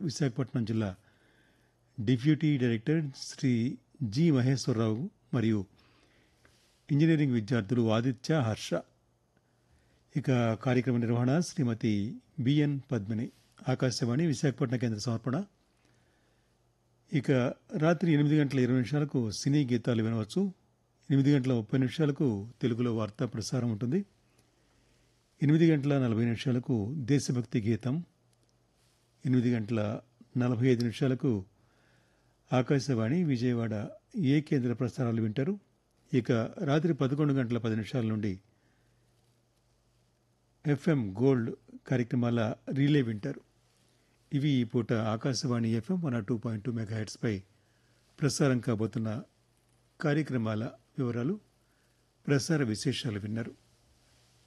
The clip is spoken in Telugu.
విశాఖపట్నం జిల్లా deputy director Shri G Maheswararao మరియు ఇంజనీరింగ్ విద్యార్థులు ఆదిత్య హర్ష ఇక కార్యక్రమ నిర్వహణ శ్రీమతి బిఎన్ పద్మిని ఆకాశవాణి విశాఖపట్నం కేంద్ర సమర్పణ ఇక రాత్రి ఎనిమిది గంటల ఇరవై నిమిషాలకు సినీ గీతాలు వినవచ్చు ఎనిమిది గంటల ముప్పై నిమిషాలకు తెలుగులో వార్తా ప్రసారం ఉంటుంది ఎనిమిది గంటల నలభై నిమిషాలకు దేశభక్తి గీతం ఎనిమిది గంటల నలభై ఐదు నిమిషాలకు ఆకాశవాణి విజయవాడ ఏ కేంద్ర ప్రసారాలు వింటారు ఇక రాత్రి పదకొండు గంటల పది నిమిషాల నుండి ఎఫ్ఎం గోల్డ్ కార్యక్రమాల రీలే వింటారు ఇవి ఈ పూట Akashvani FM one two point two mega హెడ్స్పై ప్రసారం కాబోతున్న కార్యక్రమాల వివరాలు ప్రసార విశేషాలు విన్నారు